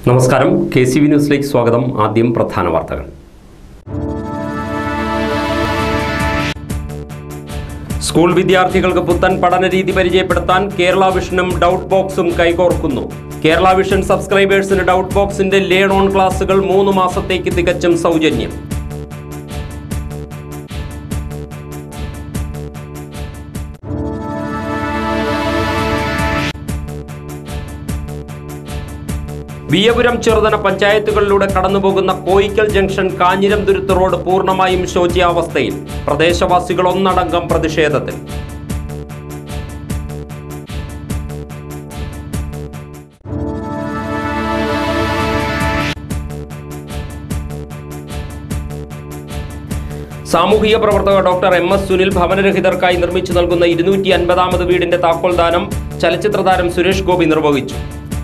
നമസ്കാരം K C V ന്യൂസിലേക്ക് സ്വാഗതം ആദ്യം പ്രധാന വാർത്തകൾ സ്കൂൾ വിദ്യാർത്ഥികൾക്ക് പുത്തൻ പഠനരീതി പരിചയപ്പെടുത്താൻ കേരള വിഷനും ഡൗട്ട് ബോക്സും കൈകോർക്കുന്നു കേരള വിഷൻ സബ്സ്ക്രൈബേഴ്സിന് ഡൗട്ട് ബോക്സിന്റെ ലേൺ ഓൺ ക്ലാസുകൾ മൂന്ന് മാസത്തേക്ക് തികച്ചും സൗജന്യം വിയപുരം ചെറുതന പഞ്ചായത്തുകളിലൂടെ കടന്നുപോകുന്ന കോയിക്കൽ ജംഗ്ഷൻ കാഞ്ഞിരം തുരുത്ത് റോഡ് പൂർണ്ണമായും ശോച്യാവസ്ഥയിൽ പ്രദേശവാസികൾ ഒന്നടങ്കം പ്രതിഷേധത്തിൽ സാമൂഹിക പ്രവർത്തക ഡോക്ടർ എം എസ് സുനിൽ ഭവനരഹിതർക്കായി നിർമ്മിച്ചു നൽകുന്ന ഇരുന്നൂറ്റി അൻപതാമത് വീടിന്റെ താക്കോൽദാനം ചലച്ചിത്ര താരം സുരേഷ് ഗോപി നിർവഹിച്ചു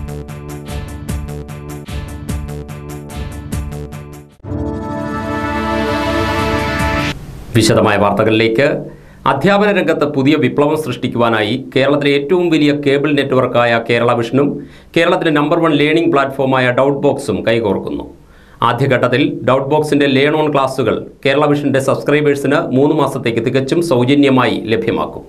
വിശദമായ വാർത്തകളിലേക്ക് അധ്യാപന രംഗത്ത് പുതിയ വിപ്ലവം സൃഷ്ടിക്കുവാനായി കേരളത്തിലെ ഏറ്റവും വലിയ കേബിൾ നെറ്റ്വർക്കായ കേരള വിഷനും കേരളത്തിലെ നമ്പർ വൺ ലേണിംഗ് പ്ലാറ്റ്ഫോമായ ഡൗട്ട് ബോക്സും കൈകോർക്കുന്നു ആദ്യഘട്ടത്തിൽ ഡൗട്ട് ബോക്സിന്റെ ലേൺ ഓൺ ക്ലാസുകൾ കേരള വിഷന്റെ സബ്സ്ക്രൈബേഴ്സിന് മൂന്ന് മാസത്തേക്ക് തികച്ചും സൗജന്യമായി ലഭ്യമാക്കും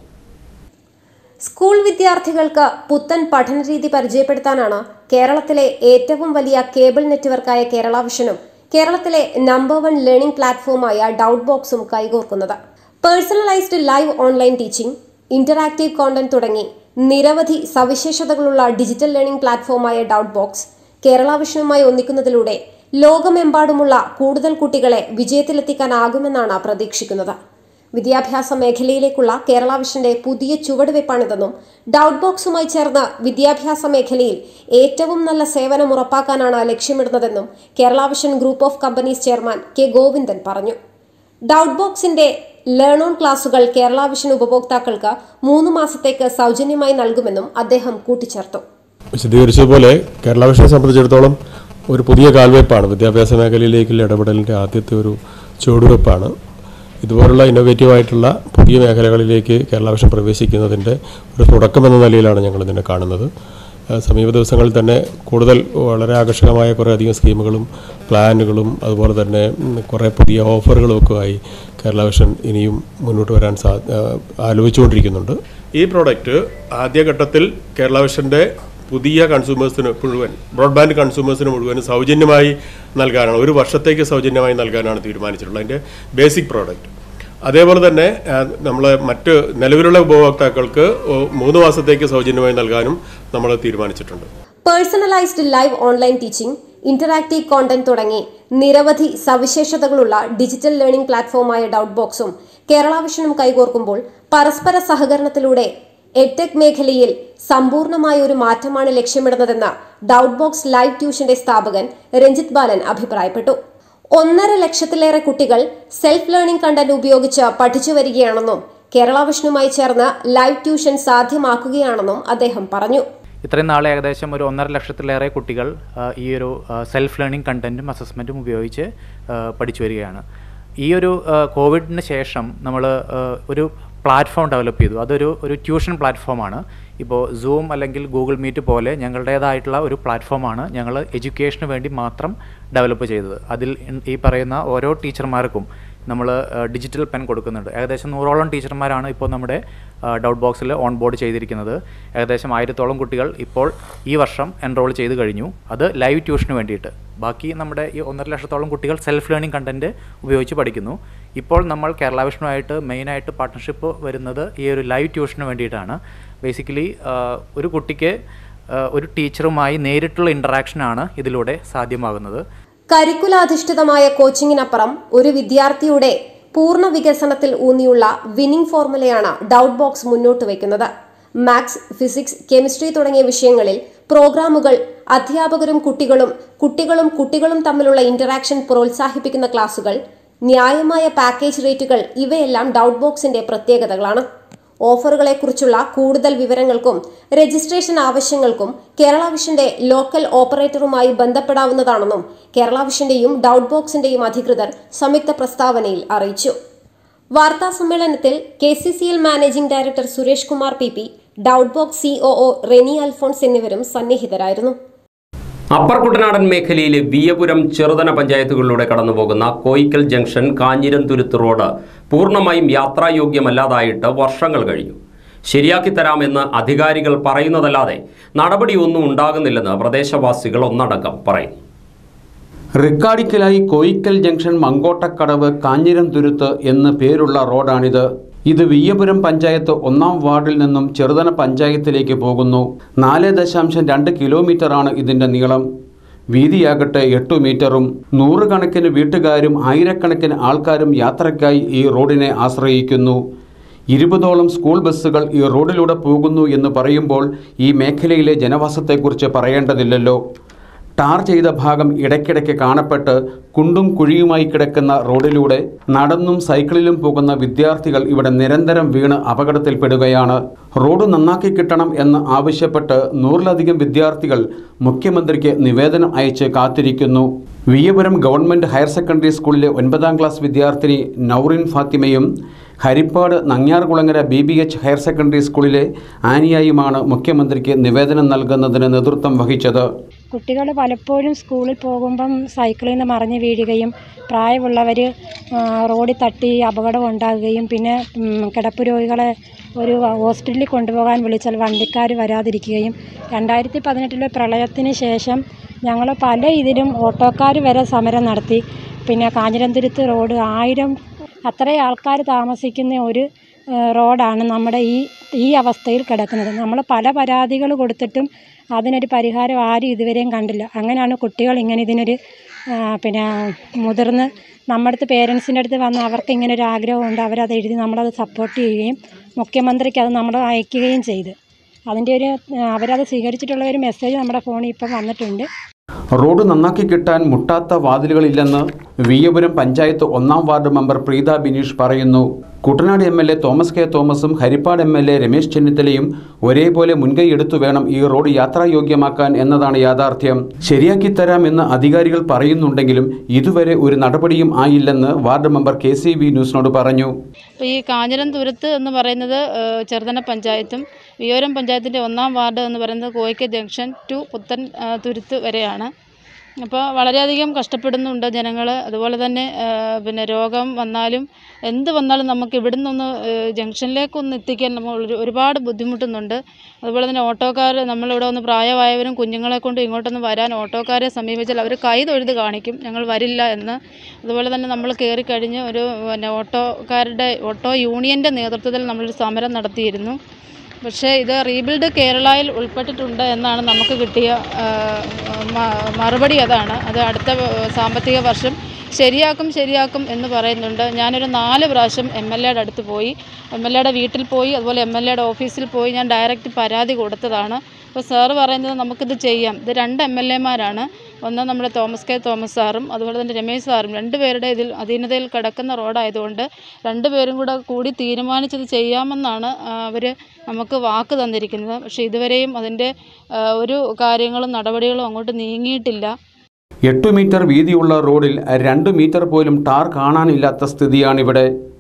സ്കൂൾ വിദ്യാർത്ഥികൾക്ക് പുത്തൻ പഠനരീതി പരിചയപ്പെടുത്താനാണ് കേരളത്തിലെ ഏറ്റവും വലിയ കേബിൾ നെറ്റ്വർക്കായ കേരള വിഷനും കേരളത്തിലെ നമ്പർ വൺ ലേണിംഗ് പ്ലാറ്റ്ഫോമായ ഡൗട്ട് ബോക്സും കൈകോർക്കുന്നത് personalised live online teaching interactive content തുടങ്ങി നിരവധി സവിശേഷതകളുള്ള ഡിജിറ്റൽ ലേണിംഗ് പ്ലാറ്റ്ഫോമായ ഡൗട്ട് ബോക്സ് കേരള വിഷനുമായി ഒന്നിക്കുന്നതിലൂടെ ലോകമെമ്പാടുമുള്ള കൂടുതൽ കുട്ടികളെ വിജയത്തിലെത്തിക്കാനാകുമെന്നാണ് പ്രതീക്ഷിക്കുന്നത് വിദ്യാഭ്യാസ മേഖലയിലേക്കുള്ള കേരള വിഷന്റെ പുതിയ ചുവടുവയ്പ്പാണിതെന്നും ഡൗട്ട് ബോക്സുമായി ചേർന്ന് വിദ്യാഭ്യാസ മേഖലയിൽ ഏറ്റവും നല്ല സേവനം ഉറപ്പാക്കാനാണ് ലക്ഷ്യമിടുന്നതെന്നും Kerala vision group of companies chairman K Govindan പറഞ്ഞു ഡൗട്ട് ബോക്സിന്റെ ലേൺ ഓൺ ക്ലാസുകൾ കേരള വിഷൻ ഉപഭോക്താക്കൾക്ക് മൂന്ന് മാസത്തേക്ക് സൗജന്യമായി നൽകുമെന്നും അദ്ദേഹം കൂട്ടിച്ചേർത്തു വിശദീകരിച്ചതുപോലെ കേരള വിഷനെ സംബന്ധിച്ചിടത്തോളം ഒരു പുതിയ കാൽവയ്പ്പാണ് വിദ്യാഭ്യാസ മേഖലയിലേക്കുള്ള ഇടപെടലിൻ്റെ ആദ്യത്തെ ഒരു ചുവടുവയ്പ്പാണ് ഇതുപോലുള്ള ഇന്നോവേറ്റീവ് ആയിട്ടുള്ള പുതിയ മേഖലകളിലേക്ക് കേരള വിഷൻ പ്രവേശിക്കുന്നതിൻ്റെ ഒരു തുടക്കമെന്ന നിലയിലാണ് ഞങ്ങൾ ഇതിനെ കാണുന്നത് ഏഹ് സമീപ ദിവസങ്ങളിൽ തന്നെ കൂടുതൽ വളരെ ആകർഷകമായ കുറേ അധികം സ്കീമുകളും പ്ലാനുകളും അതുപോലെ തന്നെ ഉം, കുറേ പുതിയ ഓഫറുകളും ഒക്കെ ആയി കേരള വിഷൻ ഇനിയും മുന്നോട്ട് വരാൻ സാ ഏഹ് ആലോചിച്ചുകൊണ്ടിരിക്കുന്നുണ്ട് ഈ പ്രോഡക്റ്റ് ആദ്യഘട്ടത്തിൽ കേരള വിഷൻ്റെ പുതിയ കൺസ്യൂമേഴ്സിന് മുഴുവൻ ബ്രോഡ്ബാൻഡ് കൺസ്യൂമേഴ്സിന് മുഴുവൻ സൗജന്യമായി നൽകാനാണ് ഒരു വർഷത്തേക്ക് സൗജന്യമായി നൽകാനാണ് തീരുമാനിച്ചിട്ടുള്ളത് അതിൻ്റെ ബേസിക് പ്രോഡക്റ്റ് അതേപോലെ തന്നെ നമ്മൾ മറ്റ് നിലവിലുള്ള ഉപഭോക്താക്കൾക്ക് ഓ, മൂന്ന് മാസത്തേക്ക് സൗജന്യമായി നൽകാനും നമ്മൾ തീരുമാനിച്ചിട്ടുണ്ട് personalised live online teaching interactive content തുടങ്ങി നിരവധി സവിശേഷതകളുള്ള ഡിജിറ്റൽ ലേണിംഗ് പ്ലാറ്റ്ഫോമായ ഡൗട്ട് ബോക്സും കേരള വിഷനും കൈകോർക്കുമ്പോൾ പരസ്പര സഹകരണത്തിലൂടെ എഡ്ടെക് മേഖലയിൽ സമ്പൂർണമായ ഒരു മാറ്റമാണ് ലക്ഷ്യമിടുന്നതെന്ന് ഡൗട്ട് ബോക്സ് ലൈവ് ട്യൂഷന്റെ സ്ഥാപകൻ രഞ്ജിത് ബാലൻ അഭിപ്രായപ്പെട്ടു ഒന്നര ലക്ഷത്തിലേറെ കുട്ടികൾ സെൽഫ് ലേണിംഗ് കണ്ടന്റ് ഉപയോഗിച്ച് പഠിച്ചു വരികയാണെന്നും കേരള വിഷനുമായി ചേർന്ന് ലൈവ് ട്യൂഷൻ സാധ്യമാക്കുകയാണെന്നും അദ്ദേഹം പറഞ്ഞു ഇത്രയും നാൾ ഏകദേശം ഒരു ഒന്നര ലക്ഷത്തിലേറെ കുട്ടികൾ ആ, ഈ ഒരു സെൽഫ് ലേണിംഗ് കണ്ടൻറ്റും അസസ്മെൻറ്റും ഉപയോഗിച്ച് ആ, പഠിച്ചു വരികയാണ് ഈ ഒരു ആ, കോവിഡിന് ശേഷം നമ്മൾ ഒരു പ്ലാറ്റ്ഫോം ഡെവലപ്പ് ചെയ്തു അതൊരു ഒരു ട്യൂഷൻ പ്ലാറ്റ്ഫോമാണ് ഇപ്പോൾ സൂം അല്ലെങ്കിൽ ഗൂഗിൾ മീറ്റ് പോലെ ഞങ്ങളുടേതായിട്ടുള്ള ഒരു പ്ലാറ്റ്ഫോമാണ് ഞങ്ങൾ എഡ്യൂക്കേഷന് വേണ്ടി മാത്രം ഡെവലപ്പ് ചെയ്തത് അതിൽ ഈ പറയുന്ന ഓരോ ടീച്ചർമാർക്കും നമ്മൾ ഡിജിറ്റൽ പെൻ കൊടുക്കുന്നുണ്ട് ഏകദേശം നൂറോളം ടീച്ചർമാരാണ് ഇപ്പോൾ നമ്മുടെ ഡൗട്ട് ബോക്സിൽ ഓൺ ബോർഡ് ചെയ്തിരിക്കുന്നത് ഏകദേശം ആയിരത്തോളം കുട്ടികൾ ഇപ്പോൾ ഈ വർഷം എൻറോൾ ചെയ്ത് കഴിഞ്ഞു അത് ലൈവ് ട്യൂഷന് വേണ്ടിയിട്ട് ബാക്കി നമ്മുടെ ഈ ഒന്നര ലക്ഷത്തോളം കുട്ടികൾ സെൽഫ് ലേണിംഗ് കണ്ടൻറ്റ് ഉപയോഗിച്ച് പഠിക്കുന്നു ഇപ്പോൾ നമ്മൾ കേരള വിഷനുമായിട്ട് മെയിനായിട്ട് പാർട്ട്ണർഷിപ്പ് വരുന്നത് ഈ ഒരു ലൈവ് ട്യൂഷന് വേണ്ടിയിട്ടാണ് ബേസിക്കലി ഒരു കുട്ടിക്ക് ആ, ഒരു ടീച്ചറുമായി നേരിട്ടുള്ള ഇൻറ്ററാക്ഷനാണ് ഇതിലൂടെ സാധ്യമാകുന്നത് കരിക്കുലാധിഷ്ഠിതമായ കോച്ചിങ്ങിനപ്പുറം ഒരു വിദ്യാർത്ഥിയുടെ പൂർണ്ണ വികസനത്തിൽ ഊന്നിയുള്ള വിന്നിംഗ് ഫോർമുലയാണ് ഡൗട്ട് ബോക്സ് മുന്നോട്ട് വയ്ക്കുന്നത് മാത്സ് ഫിസിക്സ് കെമിസ്ട്രി തുടങ്ങിയ വിഷയങ്ങളിൽ പ്രോഗ്രാമുകൾ അധ്യാപകരും കുട്ടികളും കുട്ടികളും കുട്ടികളും തമ്മിലുള്ള ഇന്ററാക്ഷൻ പ്രോത്സാഹിപ്പിക്കുന്ന ക്ലാസുകൾ ന്യായമായ പാക്കേജ് റേറ്റുകൾ ഇവയെല്ലാം ഡൗട്ട് ബോക്സിന്റെ പ്രത്യേകതകളാണ് ഓഫറുകളെക്കുറിച്ചുള്ള കൂടുതൽ വിവരങ്ങൾക്കും രജിസ്ട്രേഷൻ ആവശ്യങ്ങൾക്കും കേരള വിഷന്റെ ലോക്കൽ ഓപ്പറേറ്ററുമായി ബന്ധപ്പെടാവുന്നതാണെന്നും കേരള വിഷന്റെയും ഡൗട്ട് ബോക്സിന്റെയും അധികൃതർ സംയുക്ത പ്രസ്താവനയിൽ അറിയിച്ചു വാർത്താ സമ്മേളനത്തിൽ K C C L managing director Suresh Kumar P P doubt box COO Reni Alphonse എന്നിവരും സന്നിഹിതരായിരുന്നു അപ്പർ കുട്ടനാടൻ മേഖലയിലെ വിയപുരം ചെറുതന പഞ്ചായത്തുകളിലൂടെ കടന്നുപോകുന്ന കോയിക്കൽ ജംഗ്ഷൻ കാഞ്ഞിരംതുരുത്ത് റോഡ് പൂർണ്ണമായും യാത്രായോഗ്യമല്ലാതായിട്ട് വർഷങ്ങൾ കഴിഞ്ഞു ശരിയാക്കി തരാമെന്ന് അധികാരികൾ പറയുന്നതല്ലാതെ നടപടിയൊന്നും ഉണ്ടാകുന്നില്ലെന്ന് പ്രദേശവാസികൾ ഒന്നടങ്കം പറയുന്നു റിക്കാടിക്കലായി കോയിക്കൽ ജംഗ്ഷൻ മങ്കോട്ടക്കടവ് കാഞ്ഞിരം തുരുത്ത് എന്ന് പേരുള്ള റോഡാണിത് ഇത് വിയ്യപുരം പഞ്ചായത്ത് ഒന്നാം വാർഡിൽ നിന്നും ചെറുതന പഞ്ചായത്തിലേക്ക് പോകുന്നു നാല് ദശാംശം രണ്ട് കിലോമീറ്ററാണ് ഇതിൻ്റെ നീളം വീതിയാകട്ടെ എട്ടു മീറ്ററും നൂറുകണക്കിന് വീട്ടുകാരും ആയിരക്കണക്കിന് ആൾക്കാരും യാത്രയ്ക്കായി ഈ റോഡിനെ ആശ്രയിക്കുന്നു ഇരുപതോളം സ്കൂൾ ബസ്സുകൾ ഈ റോഡിലൂടെ പോകുന്നു എന്ന് പറയുമ്പോൾ ഈ മേഖലയിലെ ജനവാസത്തെക്കുറിച്ച് പറയേണ്ടതില്ലല്ലോ ടാർ ചെയ്ത ഭാഗം ഇടയ്ക്കിടയ്ക്ക് കാണപ്പെട്ട് കുണ്ടും കുഴിയുമായി കിടക്കുന്ന റോഡിലൂടെ നടന്നും സൈക്കിളിലും പോകുന്ന വിദ്യാർത്ഥികൾ ഇവിടെ നിരന്തരം വീണ് അപകടത്തിൽപ്പെടുകയാണ് റോഡ് നന്നാക്കി കിട്ടണം എന്ന് ആവശ്യപ്പെട്ട് നൂറിലധികം വിദ്യാർത്ഥികൾ മുഖ്യമന്ത്രിക്ക് നിവേദനം അയച്ച് കാത്തിരിക്കുന്നു വിയ്യപുരം ഗവൺമെൻറ് ഹയർ സെക്കൻഡറി സ്കൂളിലെ ഒൻപതാം ക്ലാസ് വിദ്യാർത്ഥിനി നൗറിൻ ഫാത്തിമയും Harippad Nangiarkulangara B B H higher secondary സ്കൂളിലെ ആനിയായുമാണ് മുഖ്യമന്ത്രിക്ക് നിവേദനം നൽകുന്നതിന് നേതൃത്വം വഹിച്ചത് കുട്ടികൾ പലപ്പോഴും സ്കൂളിൽ പോകുമ്പം സൈക്കിളിൽ നിന്ന് മറിഞ്ഞ് വീഴുകയും പ്രായമുള്ളവർ റോഡിൽ തട്ടി അപകടം ഉണ്ടാകുകയും പിന്നെ ഉം, കിടപ്പ് രോഗികളെ ഒരു ഹോസ്പിറ്റലിൽ കൊണ്ടുപോകാൻ വിളിച്ചാൽ വണ്ടിക്കാർ വരാതിരിക്കുകയും രണ്ടായിരത്തി പതിനെട്ടിലെ പ്രളയത്തിന് ശേഷം ഞങ്ങൾ പല ഇതിലും ഓട്ടോക്കാർ വരെ സമരം നടത്തി പിന്നെ കാഞ്ഞിരന്തുരുത്ത് റോഡ് ആയിരം അത്രയും ആൾക്കാർ താമസിക്കുന്ന ഒരു ഏഹ്, റോഡാണ് നമ്മുടെ ഈ ഈ അവസ്ഥയിൽ കിടക്കുന്നത് നമ്മൾ പല പരാതികൾ കൊടുത്തിട്ടും അതിനൊരു പരിഹാരം ആരും ഇതുവരെയും കണ്ടില്ല അങ്ങനെയാണ് കുട്ടികൾ ഇങ്ങനെ ഇതിനൊരു ആ, പിന്നെ മുതിർന്ന് നമ്മുടെ അടുത്ത് പേരൻസിൻ്റെ അടുത്ത് വന്ന് അവർക്ക് ഇങ്ങനെ ഒരു ആഗ്രഹമുണ്ട് അവരത് എഴുതി നമ്മളത് സപ്പോർട്ട് ചെയ്യുകയും മുഖ്യമന്ത്രിക്ക് അത് നമ്മൾ അയക്കുകയും ചെയ്ത് അതിൻ്റെ ഒരു ആ, അവരത് സ്വീകരിച്ചിട്ടുള്ള ഒരു മെസ്സേജ് നമ്മുടെ ഫോണിൽ ഇപ്പം വന്നിട്ടുണ്ട് റോഡ് നന്നാക്കി കിട്ടാൻ മുട്ടാത്ത വാതിലുകളില്ലെന്ന് വിയ്യപുരം പഞ്ചായത്ത് ഒന്നാം വാർഡ് മെമ്പർ പ്രീത ബിനീഷ് പറയുന്നു Kuttanad M L A Thomas K തോമസും Harippad M L A Ramesh ചെന്നിത്തലയും ഒരേപോലെ മുൻകൈ എടുത്തു വേണം ഈ റോഡ് യാത്രായോഗ്യമാക്കാൻ എന്നതാണ് യാഥാർത്ഥ്യം ശരിയാക്കി തരാമെന്ന് അധികാരികൾ പറയുന്നുണ്ടെങ്കിലും ഇതുവരെ ഒരു നടപടിയും ആയില്ലെന്ന് ward member K C V ന്യൂസിനോട് പറഞ്ഞു അപ്പോൾ ഈ കാഞ്ഞിരം തുരുത്ത് എന്ന് പറയുന്നത് ഏഹ്, ചെറുതന പഞ്ചായത്തും വിയോരം പഞ്ചായത്തിൻ്റെ ഒന്നാം വാർഡ് എന്ന് പറയുന്നത് കോയിക്ക ജംഗ്ഷൻ ടു പുത്തൻ ഏഹ്, തുരുത്ത് വരെയാണ് അപ്പോൾ വളരെയധികം കഷ്ടപ്പെടുന്നുണ്ട് ജനങ്ങൾ അതുപോലെ തന്നെ ഏഹ്, പിന്നെ രോഗം വന്നാലും എന്ത് വന്നാലും നമുക്ക് ഇവിടെ നിന്നൊന്ന് ഏഹ്, ജംഗ്ഷനിലേക്കൊന്ന് എത്തിക്കാൻ നമ്മൾ ഒരു- ഒരുപാട് ബുദ്ധിമുട്ടുന്നുണ്ട് അതുപോലെ തന്നെ ഓട്ടോക്കാർ നമ്മളിവിടെ ഒന്ന് പ്രായമായവരും കുഞ്ഞുങ്ങളെ കൊണ്ട് ഇങ്ങോട്ടൊന്ന് വരാൻ ഓട്ടോക്കാരെ സമീപിച്ചാൽ അവർ കൈ തൊഴുത് കാണിക്കും ഞങ്ങൾ വരില്ല എന്ന് അതുപോലെ തന്നെ നമ്മൾ കയറി കഴിഞ്ഞ് ഒരു പിന്നെ ഓട്ടോക്കാരുടെ ഓട്ടോ യൂണിയൻ്റെ നേതൃത്വത്തിൽ നമ്മളൊരു സമരം നടത്തിയിരുന്നു പക്ഷേ ഇത് റീബിൽഡ് കേരളയിൽ ഉൾപ്പെട്ടിട്ടുണ്ട് എന്നാണ് നമുക്ക് കിട്ടിയ ആ, മ- മറുപടി അതാണ് അത് അടുത്ത ആ, സാമ്പത്തിക വർഷം ശരിയാക്കും ശരിയാക്കും എന്ന് പറയുന്നുണ്ട് ഞാനൊരു നാല് പ്രാവശ്യം എം എൽ എയുടെ അടുത്ത് പോയി എം എൽ എയുടെ വീട്ടിൽ പോയി അതുപോലെ എം എൽ എയുടെ ഓഫീസിൽ പോയി ഞാൻ ഡയറക്റ്റ് പരാതി കൊടുത്തതാണ് അപ്പോൾ സാറ് പറയുന്നത് നമുക്കിത് ചെയ്യാം ഇത് രണ്ട് എം എൽ എമാരാണ് ഒന്ന് നമ്മുടെ തോമസ് കെ തോമസ് സാറും അതുപോലെ തന്നെ രമേശ് സാറും രണ്ടുപേരുടെ ഇതിൽ അധീനതയിൽ കിടക്കുന്ന റോഡായതുകൊണ്ട് രണ്ടുപേരും കൂടെ കൂടി തീരുമാനിച്ചത് ചെയ്യാമെന്നാണ് അവർ നമുക്ക് വാക്ക് തന്നിരിക്കുന്നത് പക്ഷേ ഇതുവരെയും അതിൻ്റെ ആ, ഒരു കാര്യങ്ങളും നടപടികളും അങ്ങോട്ട് നീങ്ങിയിട്ടില്ല എട്ടു മീറ്റർ വീതിയുള്ള റോഡിൽ രണ്ട് മീറ്റർ പോലും ടാർ കാണാനില്ലാത്ത സ്ഥിതിയാണിവിടെ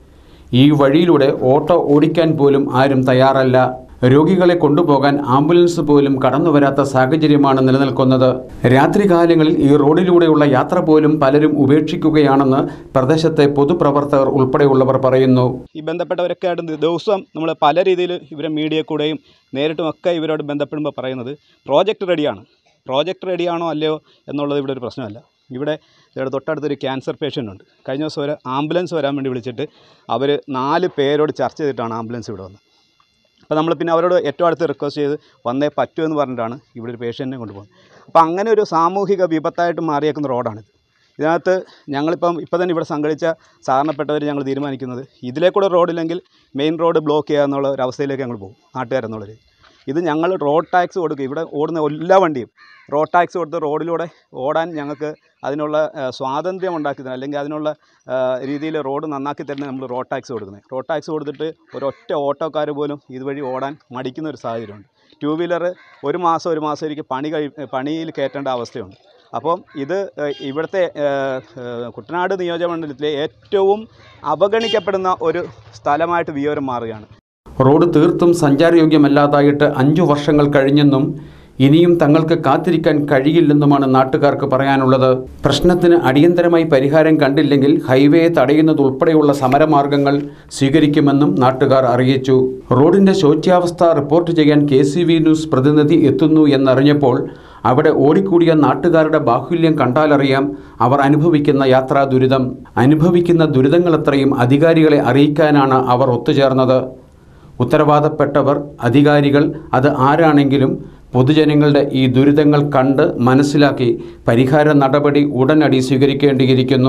ഈ വഴിയിലൂടെ ഓട്ടോ ഓടിക്കാൻ പോലും ആരും തയ്യാറല്ല രോഗികളെ കൊണ്ടുപോകാൻ ആംബുലൻസ് പോലും കടന്നു വരാത്ത സാഹചര്യമാണ് നിലനിൽക്കുന്നത് രാത്രികാലങ്ങളിൽ ഈ റോഡിലൂടെയുള്ള യാത്ര പോലും പലരും ഉപേക്ഷിക്കുകയാണെന്ന് പ്രദേശത്തെ പൊതുപ്രവർത്തകർ ഉൾപ്പെടെയുള്ളവർ പറയുന്നു ഈ ബന്ധപ്പെട്ടവരൊക്കെ ആയിട്ട് ദിവസവും നമ്മൾ പല രീതിയിൽ ഇവരെ മീഡിയ കൂടെയും നേരിട്ടും ഒക്കെ ഇവരോട് ബന്ധപ്പെടുമ്പോൾ പറയുന്നത് പ്രോജക്റ്റ് റെഡിയാണ് പ്രോജക്റ്റ് റെഡിയാണോ അല്ലയോ എന്നുള്ളത് ഇവിടെ ഒരു പ്രശ്നമല്ല ഇവിടെ ഇവിടെ തൊട്ടടുത്തൊരു ക്യാൻസർ പേഷ്യൻ്റ് ഉണ്ട് കഴിഞ്ഞ ദിവസം ഒരു ആംബുലൻസ് വരാൻ വേണ്ടി വിളിച്ചിട്ട് അവർ നാല് പേരോട് ചർച്ച ചെയ്തിട്ടാണ് ആംബുലൻസ് ഇവിടെ വന്നത് അപ്പോൾ നമ്മൾ പിന്നെ അവരോട് ഏറ്റവും അടുത്ത് റിക്വസ്റ്റ് ചെയ്ത് വന്നേ പറ്റൂ എന്ന് പറഞ്ഞിട്ടാണ് ഇവിടെ ഒരു പേഷ്യൻറ്റിനെ കൊണ്ടുപോകുന്നത് അപ്പോൾ അങ്ങനെ ഒരു സാമൂഹിക വിപത്തായിട്ട് മാറിയേക്കുന്ന റോഡാണിത് ഇതിനകത്ത് ഞങ്ങളിപ്പം ഇപ്പോൾ തന്നെ ഇവിടെ സംഘടിച്ച സാധാരണപ്പെട്ടവർ ഞങ്ങൾ തീരുമാനിക്കുന്നത് ഇതിലേക്കൂടെ റോഡില്ലെങ്കിൽ മെയിൻ റോഡ് ബ്ലോക്ക് ചെയ്യുക എന്നുള്ള ഒരു അവസ്ഥയിലേക്ക് ഞങ്ങൾ പോകും നാട്ടുകാരെന്നുള്ളത് ഇത് ഞങ്ങൾ റോഡ് ടാക്സ് കൊടുക്കും ഇവിടെ ഓടുന്ന എല്ലാ വണ്ടിയും റോഡ് ടാക്സ് കൊടുത്ത് റോഡിലൂടെ ഓടാൻ ഞങ്ങൾക്ക് അതിനുള്ള ആ, സ്വാതന്ത്ര്യം ഉണ്ടാക്കി തരണം അല്ലെങ്കിൽ അതിനുള്ള രീതിയിൽ റോഡ് നന്നാക്കി തരുന്ന നമ്മൾ റോഡ് ടാക്സ് കൊടുക്കുന്നത് റോഡ് ടാക്സ് കൊടുത്തിട്ട് ഒരൊറ്റ ഓട്ടോക്കാർ പോലും ഇതുവഴി ഓടാൻ മടിക്കുന്ന ഒരു സാഹചര്യമുണ്ട് ടൂ വീലർ ഒരു മാസം ഒരു മാസം ഒരിക്കൽ പണി കഴി പണിയിൽ കയറ്റേണ്ട അവസ്ഥയുണ്ട് അപ്പം ഇത് ഏഹ്, ഇവിടുത്തെ ഏഹ്, ഏഹ്, കുട്ടനാട് നിയോജകമണ്ഡലത്തിലെ ഏറ്റവും അവഗണിക്കപ്പെടുന്ന ഒരു സ്ഥലമായിട്ട് വിയോരം മാറുകയാണ് റോഡ് തീർത്തും സഞ്ചാരയോഗ്യമല്ലാതായിട്ട് അഞ്ചു വർഷങ്ങൾ കഴിഞ്ഞെന്നും ഇനിയും തങ്ങൾക്ക് കാത്തിരിക്കാൻ കഴിയില്ലെന്നുമാണ് നാട്ടുകാർക്ക് പറയാനുള്ളത് പ്രശ്നത്തിന് അടിയന്തരമായി പരിഹാരം കണ്ടില്ലെങ്കിൽ ഹൈവേയെ തടയുന്നതുൾപ്പെടെയുള്ള സമരമാർഗങ്ങൾ സ്വീകരിക്കുമെന്നും നാട്ടുകാർ അറിയിച്ചു റോഡിന്റെ ശോച്യാവസ്ഥ റിപ്പോർട്ട് ചെയ്യാൻ കെ സി വി ന്യൂസ് പ്രതിനിധി എത്തുന്നു എന്നറിഞ്ഞപ്പോൾ അവിടെ ഓടിക്കൂടിയ നാട്ടുകാരുടെ ബാഹുല്യം കണ്ടാലറിയാം അവർ അനുഭവിക്കുന്ന യാത്രാ ദുരിതം അനുഭവിക്കുന്ന ദുരിതങ്ങളത്രയും അധികാരികളെ അറിയിക്കാനാണ് അവർ ഒത്തുചേർന്നത് ഉത്തരവാദപ്പെട്ടവർ അധികാരികൾ അത് ആരാണെങ്കിലും പൊതുജനങ്ങളുടെ ഈ ദുരിതങ്ങൾ കണ്ട് മനസ്സിലാക്കി പരിഹാര നടപടി ഉടനടി സ്വീകരിക്കേണ്ടിയിരിക്കുന്നു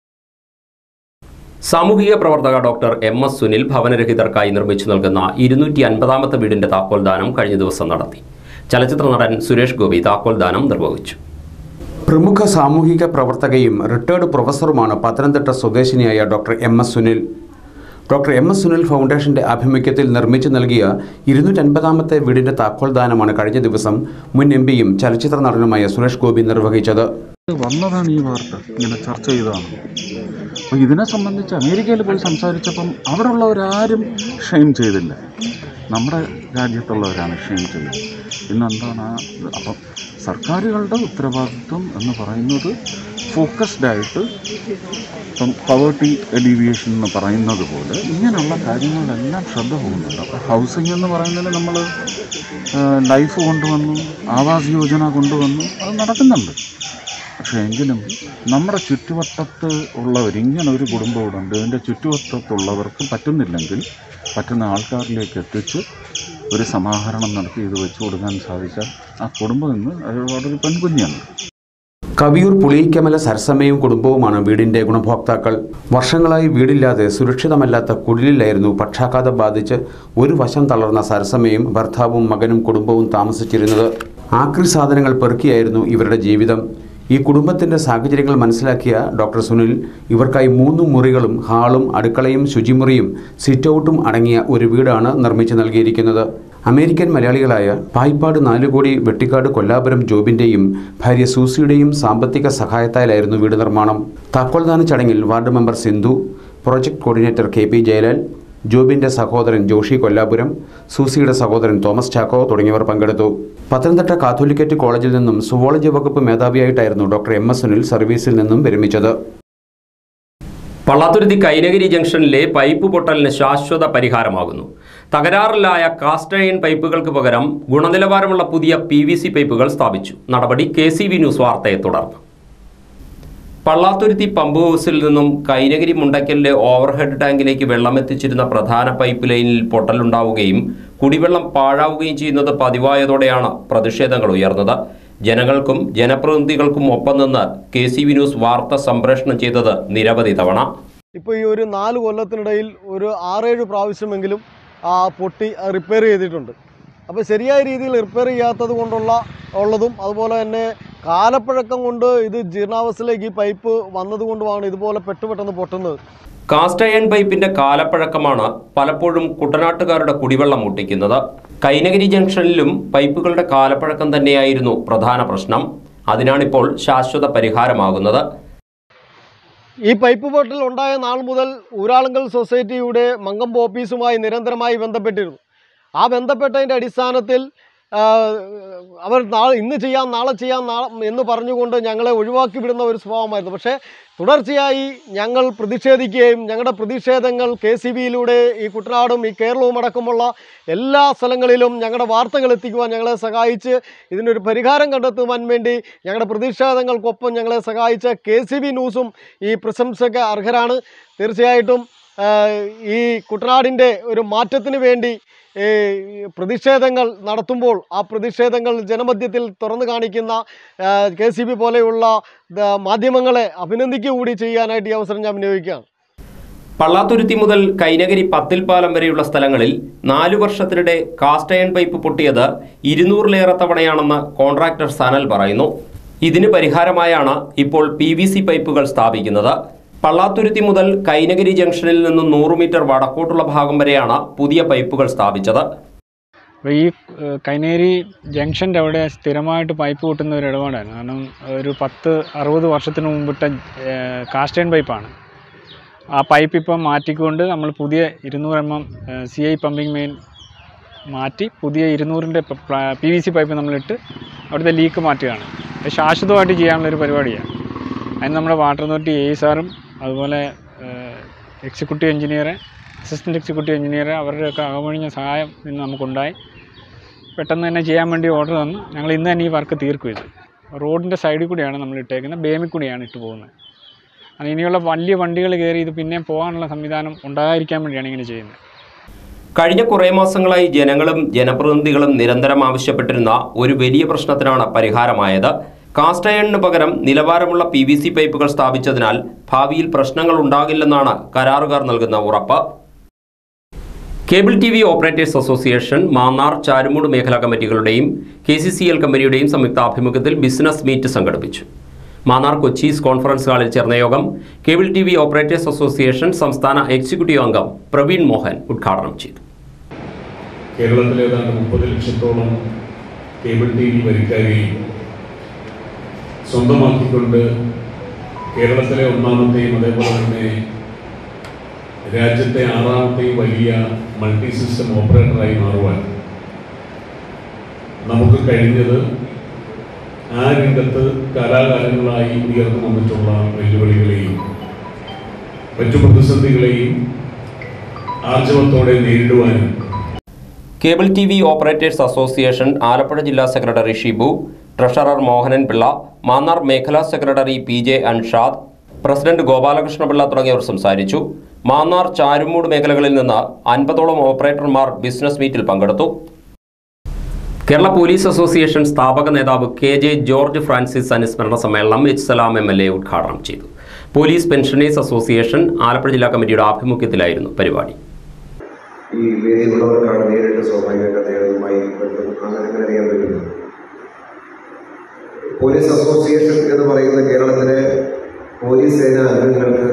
സാമൂഹിക പ്രവർത്തക ഡോക്ടർ എം എസ് സുനിൽ ഭവനരഹിതർക്കായി നിർമ്മിച്ചു നൽകുന്ന ഇരുന്നൂറ്റി അൻപതാമത്തെ വീടിന്റെ താക്കോൽ ദാനം കഴിഞ്ഞ ദിവസം നടത്തി ചലച്ചിത്ര നടൻ സുരേഷ് ഗോപി താക്കോൽ ദാനം നിർവഹിച്ചു പ്രമുഖ സാമൂഹിക പ്രവർത്തകയും റിട്ടയർഡ് പ്രൊഫസറുമാണ് പത്തനംതിട്ട സ്വദേശിനിയായ doctor M S Sunil doctor M S Sunil ഫൗണ്ടേഷന്റെ ആഭിമുഖ്യത്തിൽ നിർമ്മിച്ചു നൽകിയ ഇരുന്നൂറ്റൻപതാമത്തെ വീടിന്റെ താക്കോൽ ദാനമാണ് കഴിഞ്ഞ ദിവസം മുൻ എം പിയും ചലച്ചിത്ര നടനുമായ സുരേഷ് ഗോപി നിർവഹിച്ചത് വന്നതാണ് ഈ വാർത്ത ഇങ്ങനെ ചർച്ച ചെയ്തതാണ് അപ്പോൾ ഇതിനെ സംബന്ധിച്ച് അമേരിക്കയിൽ പോയി സംസാരിച്ചപ്പം അവിടെ ഉള്ളവരാരും ഷെയിം ചെയ്തില്ല നമ്മുടെ രാജ്യത്തുള്ളവരാണ് ഷെയിം ചെയ്തത് പിന്നെന്താണ് ആ അപ്പം സർക്കാരുകളുടെ ഉത്തരവാദിത്വം എന്ന് പറയുന്നത് ഫോക്കസ്ഡ് ആയിട്ട് ഇപ്പം പവേർട്ടി എലിവിയേഷൻ എന്ന് പറയുന്നത് പോലെ ഇങ്ങനെയുള്ള കാര്യങ്ങളിലെല്ലാം ശ്രദ്ധ പോകുന്നുണ്ട് അപ്പോൾ ഹൗസിംഗ് എന്ന് പറയുന്നത് നമ്മൾ ലൈഫ് കൊണ്ടുവന്നു ആവാസ് യോജന കൊണ്ടുവന്നു അത് നടക്കുന്നുണ്ട് പക്ഷേ എങ്കിലും നമ്മുടെ ചുറ്റുവട്ടത്ത് ഉള്ളവർ ഇങ്ങനെ ഒരു കുടുംബം ഇവിടെ ഉണ്ട് ഇതിൻ്റെ ചുറ്റുവട്ടത്തുള്ളവർക്ക് പറ്റുന്നില്ലെങ്കിൽ പറ്റുന്ന ആൾക്കാരിലേക്ക് എത്തിച്ച് ഒരു സമാഹരണം നടത്തി ഇത് വെച്ച് കൊടുക്കാൻ സാധിച്ചാൽ ആ കുടുംബം ഇന്ന് അവിടെ ഒരു പെൺകുഞ്ഞാണ് കവിയൂർ പുളിയിക്കമല സരസമ്മയും കുടുംബവുമാണ് വീടിന്റെ ഗുണഭോക്താക്കൾ വർഷങ്ങളായി വീടില്ലാതെ സുരക്ഷിതമല്ലാത്ത കുടിലിലായിരുന്നു പക്ഷാഘാതം ബാധിച്ച് ഒരു വശം തളർന്ന സരസമ്മയും ഭർത്താവും മകനും കുടുംബവും താമസിച്ചിരുന്നത് ആക്രി സാധനങ്ങൾ പെറുക്കിയായിരുന്നു ഇവരുടെ ജീവിതം ഈ കുടുംബത്തിന്റെ സാഹചര്യങ്ങൾ മനസ്സിലാക്കിയ ഡോക്ടർ സുനിൽ ഇവർക്കായി മൂന്ന് മുറികളും ഹാളും അടുക്കളയും ശുചിമുറിയും സിറ്റൗട്ടും അടങ്ങിയ ഒരു വീടാണ് നിർമ്മിച്ചു നൽകിയിരിക്കുന്നത് അമേരിക്കൻ മലയാളികളായ പായിപ്പാട് നാലുകോടി വെട്ടിക്കാട് കൊല്ലാപുരം ജോബിന്റെയും ഭാര്യ സൂസിയുടെയും സാമ്പത്തിക സഹായത്താലായിരുന്നു വീട് നിർമ്മാണം താക്കോൽദാന ചടങ്ങിൽ ward member Sindhu project coordinator K P Jayalal ജോബിന്റെ സഹോദരൻ ജോഷി കൊല്ലാപുരം സൂസിയുടെ സഹോദരൻ തോമസ് ചാക്കോ തുടങ്ങിയവർ പങ്കെടുത്തു പത്തനംതിട്ട കാത്തോലിക്കറ്റ് കോളേജിൽ നിന്നും സുവോളജി വകുപ്പ് മേധാവിയായിട്ടായിരുന്നു ഡോക്ടർ എം എസ് സുനിൽ സർവീസിൽ നിന്നും വിരമിച്ചത് പള്ളാത്തുരുത്തി കൈനഗിരി ജംഗ്ഷനിലെ പൈപ്പ് പൊട്ടലിന് ശാശ്വത പരിഹാരമാകുന്നു തകരാറിലായ കാസ്റ്റ് അയൺ പൈപ്പുകൾക്ക് പകരം ഗുണനിലവാരമുള്ള പുതിയ പി വി സി പൈപ്പുകൾ സ്ഥാപിച്ചു നടപടി കെ സി വി ന്യൂസ് വാർത്തയെ തുടർന്ന് പള്ളാത്തുരുത്തി പമ്പ് ഹൗസിൽ നിന്നും കൈനഗിരി മുണ്ടയ്ക്കലിലെ ഓവർഹെഡ് ടാങ്കിലേക്ക് വെള്ളം എത്തിച്ചിരുന്ന പ്രധാന പൈപ്പ് ലൈനിൽ പൊട്ടലുണ്ടാവുകയും കുടിവെള്ളം പാഴാവുകയും ചെയ്യുന്നത് പതിവായതോടെയാണ് പ്രതിഷേധങ്ങൾ ഉയർന്നത് ജനങ്ങൾക്കും ജനപ്രതിനിധികൾക്കും ഒപ്പം നിന്ന് കെ സി വി ന്യൂസ് വാർത്ത സംപ്രേഷണം ചെയ്തത് നിരവധി തവണ ഇപ്പോൾ ഈ ഒരു നാല് കൊല്ലത്തിനിടയിൽ ഒരു ആറേഴ് പ്രാവശ്യമെങ്കിലും ആ പൊട്ടി റിപ്പയർ ചെയ്തിട്ടുണ്ട് അപ്പോൾ ശരിയായ രീതിയിൽ റിപ്പയർ ചെയ്യാത്തത് കൊണ്ടുള്ള ഉള്ളതും അതുപോലെ തന്നെ കാലപ്പഴക്കം കൊണ്ട് ഇത് ജീർണാവസ്ഥയിലേക്ക് ഈ പൈപ്പ് വന്നതുകൊണ്ടുമാണ് ഇതുപോലെ പെട്ടുപെട്ടെന്ന് പൊട്ടുന്നത് കാസ്റ്റ് അയൺ പൈപ്പിന്റെ കാലപ്പഴക്കമാണ് പലപ്പോഴും കുട്ടനാട്ടുകാരുടെ കുടിവെള്ളം മുട്ടിക്കുന്നത് കൈനഗിരി ജംഗ്ഷനിലും പൈപ്പുകളുടെ കാലപ്പഴക്കം തന്നെയായിരുന്നു പ്രധാന പ്രശ്നം അതിനാണിപ്പോൾ ശാശ്വത പരിഹാരമാകുന്നത് ഈ പൈപ്പ് പൊട്ടൽ ഉണ്ടായ നാൾ മുതൽ ഊരാളുങ്കൽ സൊസൈറ്റിയുടെ മങ്കമ്പ് ഓഫീസുമായി നിരന്തരമായി ബന്ധപ്പെട്ടിരുന്നു ആ ബന്ധപ്പെട്ടതിൻ്റെ അടിസ്ഥാനത്തിൽ ആ, അവർ നാളെ ഇന്ന് ചെയ്യാം നാളെ ചെയ്യാം നാളെ എന്ന് പറഞ്ഞുകൊണ്ട് ഞങ്ങളെ ഒഴിവാക്കി വിടുന്ന ഒരു സ്വഭാവമായിരുന്നു പക്ഷേ തുടർച്ചയായി ഞങ്ങൾ പ്രതിഷേധിക്കുകയും ഞങ്ങളുടെ പ്രതിഷേധങ്ങൾ കെ സി ബിയിലൂടെ ഈ കുട്ടനാടും ഈ കേരളവും അടക്കമുള്ള എല്ലാ സ്ഥലങ്ങളിലും ഞങ്ങളുടെ വാർത്തകൾ എത്തിക്കുവാൻ ഞങ്ങളെ സഹായിച്ച് ഇതിനൊരു പരിഹാരം കണ്ടെത്തുവാൻ വേണ്ടി ഞങ്ങളുടെ പ്രതിഷേധങ്ങൾക്കൊപ്പം ഞങ്ങളെ സഹായിച്ച കെ സി ബി ന്യൂസും ഈ പ്രശംസയ്ക്ക് അർഹരാണ് തീർച്ചയായിട്ടും ആ, ഈ കുട്ടനാടിൻ്റെ ഒരു മാറ്റത്തിന് വേണ്ടി ഈ പ്രതിഷേധങ്ങൾ നടത്തുമ്പോൾ ആ പ്രതിഷേധങ്ങൾ ജനമധ്യത്തിൽ തുറന്നു കാണിക്കുന്ന കെ സി ബി പോലെയുള്ള ദ- മാധ്യമങ്ങളെ അഭിനന്ദിക്കുക കൂടി ചെയ്യാനായിട്ട് ഈ അവസരം ഞാൻ വിനിയോഗിക്കുകയാണ് പള്ളാത്തുരുത്തി മുതൽ കൈനഗരി പത്തിൽ പാലം വരെയുള്ള സ്ഥലങ്ങളിൽ നാലു വർഷത്തിനിടെ കാസ്റ്റ് അയൺ പൈപ്പ് പൊട്ടിയത് ഇരുന്നൂറിലേറെ തവണയാണെന്ന് കോൺട്രാക്ടർ സനൽ പറയുന്നു ഇതിന് പരിഹാരമായാണ് ഇപ്പോൾ പി വി സി പൈപ്പുകൾ സ്ഥാപിക്കുന്നത് പള്ളാത്തുരുത്തി മുതൽ കൈനഗരി ജംഗ്ഷനിൽ നിന്നും നൂറ് മീറ്റർ വടക്കോട്ടുള്ള ഭാഗം വരെയാണ് പുതിയ പൈപ്പുകൾ സ്ഥാപിച്ചത് അപ്പോൾ ഈ ഏഹ്, കൈനേരി ജംഗ്ഷൻ്റെ അവിടെ സ്ഥിരമായിട്ട് പൈപ്പ് കൂട്ടുന്ന ഒരു ഇടപാടായിരുന്നു കാരണം ഒരു പത്ത് അറുപത് വർഷത്തിന് മുമ്പിട്ട കാസ്റ്റേൺ പൈപ്പാണ് ആ പൈപ്പ് ഇപ്പം മാറ്റിക്കൊണ്ട് നമ്മൾ പുതിയ ഇരുന്നൂറ് M M C I pumping main മാറ്റി പുതിയ ഇരുന്നൂറിൻ്റെ പി വി സി പൈപ്പ് നമ്മളിട്ട് അവിടുത്തെ ലീക്ക് മാറ്റുകയാണ് അത് ശാശ്വതമായിട്ട് ചെയ്യാനുള്ളൊരു പരിപാടിയാണ് അതിന് നമ്മുടെ വാട്ടർ അതോറിറ്റി എ സാറും അതുപോലെ executive engineer assistant executive engineer അവരുടെയൊക്കെ അകമഴിഞ്ഞ സഹായം ഇന്ന് നമുക്കുണ്ടായി പെട്ടെന്ന് തന്നെ ചെയ്യാൻ വേണ്ടി ഓർഡർ തന്നു ഞങ്ങൾ ഇന്ന് തന്നെ ഈ വർക്ക് തീർക്കും ഇത് റോഡിൻ്റെ സൈഡിൽ കൂടിയാണ് നമ്മൾ ഇട്ടേക്കുന്നത് ബേമിൽ കൂടിയാണ് ഇട്ട് പോകുന്നത് അത് ഇനിയുള്ള വലിയ വണ്ടികൾ കയറി ഇത് പിന്നെയും പോകാനുള്ള സംവിധാനം ഉണ്ടാകാതിരിക്കാൻ വേണ്ടിയാണ് ഇങ്ങനെ ചെയ്യുന്നത് കഴിഞ്ഞ കുറേ മാസങ്ങളായി ജനങ്ങളും ജനപ്രതിനിധികളും നിരന്തരം ആവശ്യപ്പെട്ടിരുന്ന ഒരു വലിയ പ്രശ്നത്തിനാണ് പരിഹാരമായത് കാസ്റ്റ് അയണിന് പകരം നിലവാരമുള്ള പി വി സി പൈപ്പുകൾ സ്ഥാപിച്ചതിനാൽ ഭാവിയിൽ പ്രശ്നങ്ങൾ ഉണ്ടാകില്ലെന്നാണ് കരാറുകാർ നൽകുന്ന ഉറപ്പ് cable T V operators association Mannar Charummoodu മേഖലാ കമ്മിറ്റികളുടെയും കെ സി സി എൽ കമ്പനിയുടെയും സംയുക്ത ആഭിമുഖ്യത്തിൽ ബിസിനസ് മീറ്റ് സംഘടിപ്പിച്ചു മാന്നാർ കൊച്ചീസ് കോൺഫറൻസ് ഹാളിൽ ചേർന്ന യോഗം cable T V operators association സംസ്ഥാന എക്സിക്യൂട്ടീവ് അംഗം പ്രവീൺ മോഹൻ ഉദ്ഘാടനം ചെയ്തു കേരളത്തിൽ ഏതാണ്ട് മുപ്പത് ലക്ഷത്തോളം കേബിൾ ടി വി വരിക്കാരെയും സ്വന്തമാക്കിക്കൊണ്ട് കേരളത്തിലെ ഒന്നാമത്തെയും അതേപോലെ തന്നെ രാജ്യത്തെ ആറാമത്തെയും വലിയ മൾട്ടി സിസ്റ്റം ഓപ്പറേറ്ററായി മാറുവാൻ നമുക്ക് കഴിഞ്ഞത് ആ രംഗത്ത് കാലാകാലങ്ങളായി ഉയർന്നു വന്നിട്ടുള്ള വെല്ലുവിളികളെയും മറ്റു പ്രതിസന്ധികളെയും ആർജവത്തോടെ നേരിടുവാനും cable T V operators association Alappuzha ജില്ലാ സെക്രട്ടറി ഷിബു ട്രഷറർ മോഹനൻ പിള്ള മാന്നാർ മേഖലാ secretary P J Anshad president Gopalakrishnapillai തുടങ്ങിയവർ സംസാരിച്ചു മാന്നാർ ചാരുമൂട് മേഖലകളിൽ നിന്ന് അൻപതോളം ഓപ്പറേറ്റർമാർ ബിസിനസ് മീറ്റിൽ പങ്കെടുത്തു കേരള പോലീസ് അസോസിയേഷൻ സ്ഥാപക നേതാവ് കെ ജെ ജോർജ് ഫ്രാൻസിസ് അനുസ്മരണ സമ്മേളനം H Salam M L A ഉദ്ഘാടനം ചെയ്തു പോലീസ് പെൻഷനേഴ്സ് അസോസിയേഷൻ ആലപ്പുഴ ജില്ലാ കമ്മിറ്റിയുടെ ആഭിമുഖ്യത്തിലായിരുന്നു പരിപാടി ഈ വേദിയിലുള്ളവർക്കാണ് നേരിട്ട് സ്വാഭാവികമായിട്ട് അദ്ദേഹവുമായി ബന്ധം അങ്ങനെ അങ്ങനെ അറിയാൻ പറ്റുന്നത് പോലീസ് അസോസിയേഷൻ എന്ന് പറയുന്ന കേരളത്തിലെ പോലീസ് സേന അംഗങ്ങൾക്ക്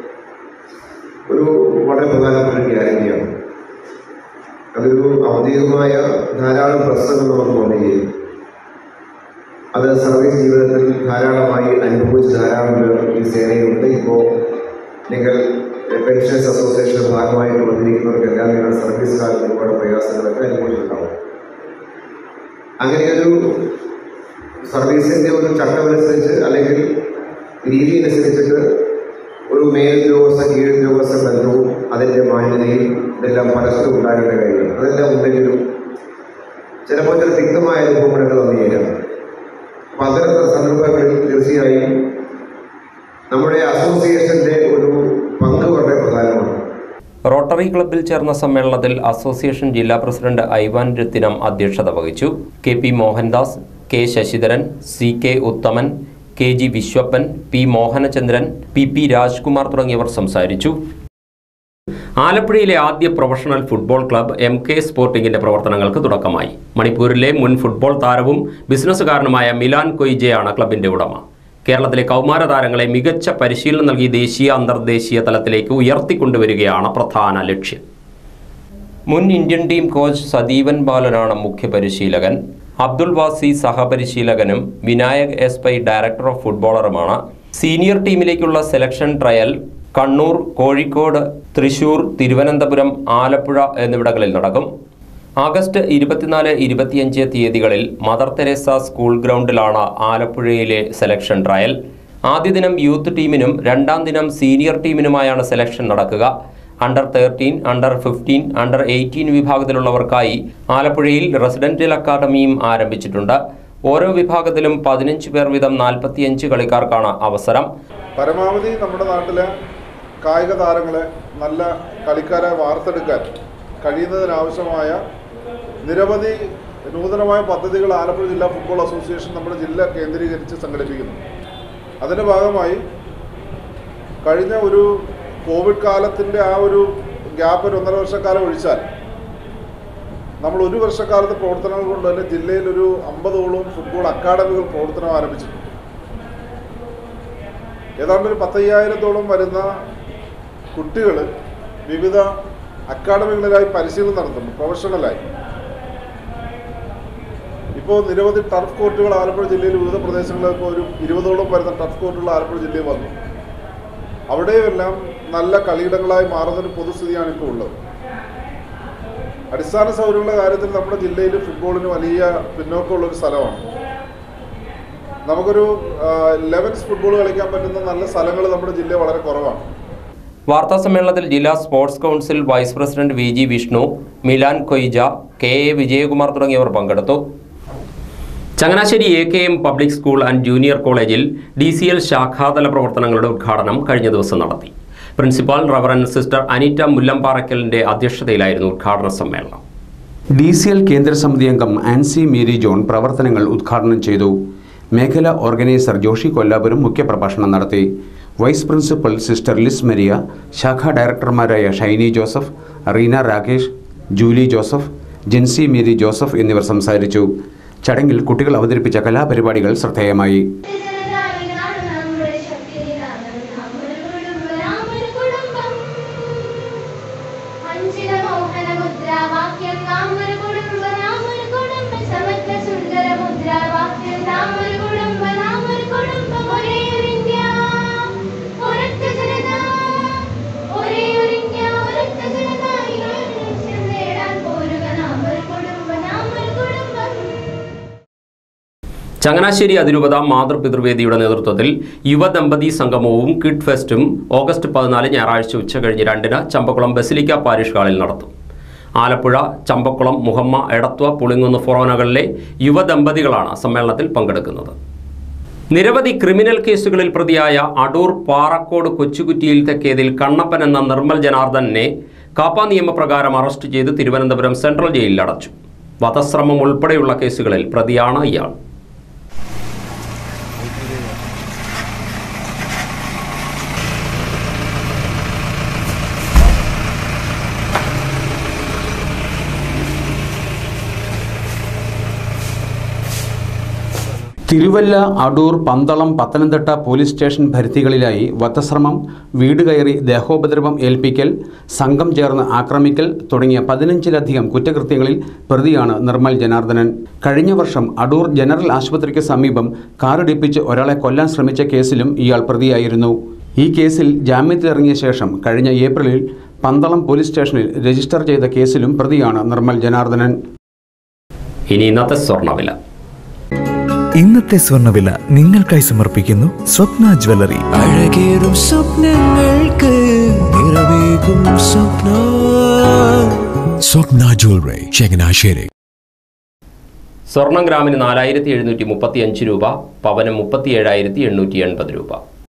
ഒരു വളരെ പ്രധാനപ്പെട്ട ഒരു ഗ്യാരണ്ടിയാണ് അതൊരു ഔദ്യോഗികമായ ധാരാളം പ്രശ്നങ്ങൾ നമുക്ക് വന്നു ചെയ്യും അത് സർവീസ് ജീവിതത്തിൽ ധാരാളമായി അനുഭവിച്ച ധാരാളം പേർ ഈ സേനയിലുണ്ട് ഇപ്പോൾ നിങ്ങൾ പെൻഷൻസ് അസോസിയേഷന്റെ ഭാഗമായിട്ട് വന്നിരിക്കുന്നവർക്കെല്ലാം നിങ്ങൾ സർവീസ് കാലത്ത് ഒരുപാട് പ്രയാസങ്ങളൊക്കെ അനുഭവിച്ചിട്ടുണ്ടാവും അങ്ങനെയൊരു സർവീസിന്റെ ഒരു ചട്ടമനുസരിച്ച് അല്ലെങ്കിൽ രീതി അനുസരിച്ചിട്ട് ഒരു മേലുദ്യോഗസ്ഥ കീഴുദ്യോഗസ്ഥ ബന്ധവും അതിൻ്റെ മാന്യതയും ഇതെല്ലാം പരസ്പരം ഉണ്ടാകേണ്ട കാര്യമാണ് അതെല്ലാം ഉണ്ടെങ്കിലും ചിലപ്പോൾ ചില തിക്തമായ അനുഭവങ്ങളൊക്കെ വന്നുചേരാം അപ്പം അത്തരത്തിലുള്ള സന്ദർഭങ്ങളിൽ തീർച്ചയായും നമ്മുടെ അസോസിയേഷന്റെ ഒരു പങ്ക് വളരെ പ്രധാനമാണ് റോട്ടറി ക്ലബ്ബിൽ ചേർന്ന സമ്മേളനത്തിൽ അസോസിയേഷൻ ജില്ലാ പ്രസിഡന്റ് ഐവാൻ രത്തിനം അധ്യക്ഷത വഹിച്ചു K P Mohandas K Sasidharan C K Uthaman K G Viswappan P Mohanachandran P P Rajkumar തുടങ്ങിയവർ സംസാരിച്ചു ആലപ്പുഴയിലെ ആദ്യ professional football club M K സ്പോർട്ടിംഗിന്റെ പ്രവർത്തനങ്ങൾക്ക് തുടക്കമായി മണിപ്പൂരിലെ മുൻ ഫുട്ബോൾ താരവും ബിസിനസ്സുകാരനുമായ മിലാൻ കൊയ്ജയാണ് ക്ലബിന്റെ ഉടമ കേരളത്തിലെ കൗമാര താരങ്ങളെ മികച്ച പരിശീലനം നൽകി ദേശീയ അന്തർദേശീയ തലത്തിലേക്ക് ഉയർത്തിക്കൊണ്ടുവരികയാണ് പ്രധാന ലക്ഷ്യം മുൻ ഇന്ത്യൻ ടീം കോച്ച് സദീവൻ ബാലനാണ് മുഖ്യ പരിശീലകൻ അബ്ദുൾ വാസി സഹപരിശീലകനും Vinayak S Pai director of ഫുട്ബോളറുമാണ് സീനിയർ ടീമിലേക്കുള്ള സെലക്ഷൻ ട്രയൽ കണ്ണൂർ കോഴിക്കോട് തൃശൂർ തിരുവനന്തപുരം ആലപ്പുഴ എന്നിവിടങ്ങളിൽ നടക്കും ആഗസ്റ്റ് ഇരുപത്തിനാല് ഇരുപത്തിയഞ്ച് തീയതികളിൽ മദർ തെരേസ സ്കൂൾ ഗ്രൗണ്ടിലാണ് ആലപ്പുഴയിലെ സെലക്ഷൻ ട്രയൽ ആദ്യ ദിനം യൂത്ത് ടീമിനും രണ്ടാം ദിനം സീനിയർ ടീമിനുമായാണ് സെലക്ഷൻ നടക്കുക under thirteen under fifteen under eighteen വിഭാഗത്തിലുള്ളവർക്കായി ആലപ്പുഴയിൽ റെസിഡൻഷ്യൽ അക്കാദമിയും ആരംഭിച്ചിട്ടുണ്ട് ഓരോ വിഭാഗത്തിലും പതിനഞ്ച് പേർ വീതം നാൽപ്പത്തിയഞ്ച് കളിക്കാർക്കാണ് അവസരം പരമാവധി നമ്മുടെ നാട്ടിലെ കായിക താരങ്ങളെ നല്ല കളിക്കാരെ വാർത്തെടുക്കാൻ കഴിയുന്നതിനാവശ്യമായ നിരവധി നൂതനമായ പദ്ധതികൾ ആലപ്പുഴ ജില്ലാ ഫുട്ബോൾ അസോസിയേഷൻ നമ്മുടെ ജില്ല കേന്ദ്രീകരിച്ച് സംഘടിപ്പിക്കുന്നു അതിൻ്റെ ഭാഗമായി കഴിഞ്ഞ ഒരു കോവിഡ് കാലത്തിൻ്റെ ആ ഒരു ഗ്യാപ്പ് ഒരു ഒന്നര വർഷക്കാലം ഒഴിച്ചാൽ നമ്മൾ ഒരു വർഷക്കാലത്തെ പ്രവർത്തനങ്ങൾ കൊണ്ട് തന്നെ ജില്ലയിൽ ഒരു അമ്പതോളം ഫുട്ബോൾ അക്കാദമികൾ പ്രവർത്തനം ആരംഭിച്ചിട്ടുണ്ട് ഏതാണ്ട് ഒരു പത്തയ്യായിരത്തോളം വരുന്ന കുട്ടികൾ വിവിധ അക്കാദമികളിലായി പരിശീലനം നടത്തുന്നു പ്രൊഫഷണലായി ഇപ്പോൾ നിരവധി ടർഫ് കോർട്ടുകൾ ആലപ്പുഴ ജില്ലയിൽ വിവിധ പ്രദേശങ്ങളിൽ ഇപ്പോൾ ഒരു ഇരുപതോളം വരുന്ന ടർഫ് കോർട്ടുകൾ ആലപ്പുഴ ജില്ലയിൽ വന്നു അവിടെയെല്ലാം നല്ല കളിയിടങ്ങളായി മാറുന്നൊരു പൊതുസ്ഥിതിയാണ് ഇപ്പോൾ ഉള്ളത് അടിസ്ഥാന സൗകര്യങ്ങളുടെ കാര്യത്തിൽ നമ്മുടെ ജില്ലയിൽ ഫുട്ബോളിന് വലിയ പിന്നോക്കമുള്ള ഒരു സ്ഥലമാണ് നമുക്കൊരു ലെവൻസ് ഫുട്ബോൾ കളിക്കാൻ പറ്റുന്ന നല്ല സ്ഥലങ്ങൾ നമ്മുടെ ജില്ല വളരെ കുറവാണ് വാർത്താ സമ്മേളനത്തിൽ ജില്ലാ sports council vice president V G Vishnu Milan Koija K A Vijayakumar തുടങ്ങിയവർ പങ്കെടുത്തു Changanassery A K M public school and junior കോളേജിൽ ഡി സി എൽ ശാഖാതല പ്രവർത്തനങ്ങളുടെ ഉദ്ഘാടനം കഴിഞ്ഞ ദിവസം നടത്തി പ്രിൻസിപ്പാൾ റവറൻ സിസ്റ്റർ അനിറ്റ മുല്ലമ്പാറയ്ക്കലിന്റെ അധ്യക്ഷതയിലായിരുന്നു ഉദ്ഘാടന സമ്മേളനം ഡി സി എൽ കേന്ദ്ര സമിതി അംഗം ആൻസി മേരി ജോൺ പ്രവർത്തനങ്ങൾ ഉദ്ഘാടനം ചെയ്തു മേഖല ഓർഗനൈസർ ജോഷി കൊല്ലാപുരം മുഖ്യപ്രഭാഷണം നടത്തി vice principal sister Liz Maria ശാഖാ ഡയറക്ടർമാരായ Shiny Joseph Reena Rakesh Julie Joseph Jency Mary Joseph എന്നിവർ സംസാരിച്ചു ചടങ്ങിൽ കുട്ടികൾ അവതരിപ്പിച്ച കലാപരിപാടികൾ ശ്രദ്ധേയമായി ചങ്ങനാശ്ശേരി അതിരൂപത മാതൃപിതൃവേദിയുടെ നേതൃത്വത്തിൽ യുവദമ്പതി സംഗമവും കിഡ് ഫെസ്റ്റും ഓഗസ്റ്റ് പതിനാല് ഞായറാഴ്ച ഉച്ചകഴിഞ്ഞ് രണ്ടിന് ചമ്പക്കുളം ബസിലിക്ക പാരിഷ് ഹാളിൽ നടത്തും ആലപ്പുഴ ചമ്പക്കുളം മുഹമ്മ എടത്വ പുളിങ്ങുന്ന് ഫൊറോനകളിലെ യുവദമ്പതികളാണ് സമ്മേളനത്തിൽ പങ്കെടുക്കുന്നത് നിരവധി ക്രിമിനൽ കേസുകളിൽ പ്രതിയായ അടൂർ പാറക്കോട് കൊച്ചുകുറ്റിയിൽ തെക്കേതിൽ കണ്ണപ്പൻ എന്ന നിർമ്മൽ ജനാർദ്ദനെ കാപ്പ നിയമപ്രകാരം അറസ്റ്റ് ചെയ്ത് തിരുവനന്തപുരം സെൻട്രൽ ജയിലിൽ അടച്ചു വധശ്രമം ഉൾപ്പെടെയുള്ള കേസുകളിൽ പ്രതിയാണ് ഇയാൾ തിരുവല്ല അടൂർ പന്തളം പത്തനംതിട്ട പോലീസ് സ്റ്റേഷൻ പരിധികളിലായി വധശ്രമം വീട് കയറി ദേഹോപദ്രവം ഏൽപ്പിക്കൽ സംഘം ചേർന്ന് ആക്രമിക്കൽ തുടങ്ങിയ പതിനഞ്ചിലധികം കുറ്റകൃത്യങ്ങളിൽ പ്രതിയാണ് നിർമ്മൽ ജനാർദ്ദനൻ കഴിഞ്ഞ വർഷം അടൂർ ജനറൽ ആശുപത്രിക്ക് സമീപം കാറിടിപ്പിച്ച് ഒരാളെ കൊല്ലാൻ ശ്രമിച്ച കേസിലും ഇയാൾ പ്രതിയായിരുന്നു ഈ കേസിൽ ജാമ്യത്തിലിറങ്ങിയ ശേഷം കഴിഞ്ഞ ഏപ്രിലിൽ പന്തളം പോലീസ് സ്റ്റേഷനിൽ രജിസ്റ്റർ ചെയ്ത കേസിലും പ്രതിയാണ് നിർമ്മൽ ജനാർദ്ദനൻ ഇനി ഇന്നത്തെ സ്വർണ്ണവില ഇന്നത്തെ സ്വർണ്ണവില നിങ്ങൾക്കായി സമർപ്പിക്കുന്നു സ്വപ്ന ജ്വല്ലറി അഴകേറും സ്വപ്നങ്ങൾക്ക് നിറവേകും സ്വപ്ന സ്വപ്ന ജ്വല്ലറി ചങ്ങനാശ്ശേരി സ്വർണം ഗ്രാമിന് നാലായിരത്തി എഴുന്നൂറ്റി മുപ്പത്തി അഞ്ച് രൂപ പവന് മുപ്പത്തി ഏഴായിരത്തി എണ്ണൂറ്റി എൺപത് രൂപ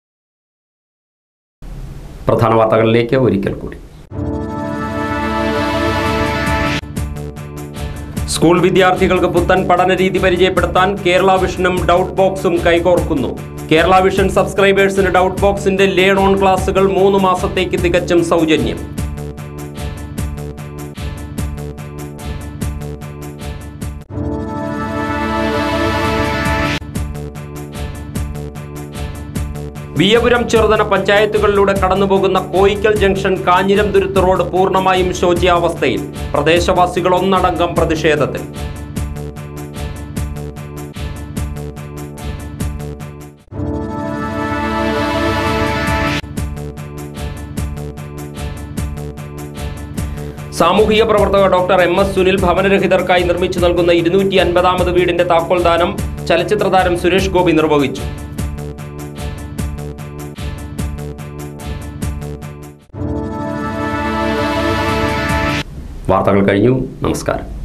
പ്രധാന വാർത്തകളിലേക്ക് ഒരിക്കൽ കൂടി സ്കൂൾ വിദ്യാർത്ഥികൾക്ക് പുത്തൻ പഠന രീതി പരിചയപ്പെടുത്താൻ കേരള വിഷനും ഡൗട്ട് ബോക്സും കൈകോർക്കുന്നു കേരള വിഷൻ സബ്സ്ക്രൈബേഴ്സിന് ഡൗട്ട് ബോക്സിന്റെ ലേൺ ഓൺ ക്ലാസുകൾ മൂന്ന് മാസത്തേക്ക് തികച്ചും സൗജന്യം വിയപുരം ചെറുതന പഞ്ചായത്തുകളിലൂടെ കടന്നുപോകുന്ന കോയിക്കൽ ജംഗ്ഷൻ കാഞ്ഞിരം തുരുത്ത് റോഡ് പൂർണ്ണമായും ശോച്യാവസ്ഥയിൽ പ്രദേശവാസികൾ ഒന്നടങ്കം പ്രതിഷേധത്തിൽ സാമൂഹിക പ്രവർത്തക ഡോക്ടർ എം എസ് സുനിൽ ഭവനരഹിതർക്കായി നിർമ്മിച്ചു നൽകുന്ന ഇരുന്നൂറ്റി അൻപതാമത് വീടിന്റെ താക്കോൽദാനം ചലച്ചിത്ര താരം സുരേഷ് ഗോപി നിർവഹിച്ചു വാർത്തകൾ കഴിഞ്ഞു നമസ്കാരം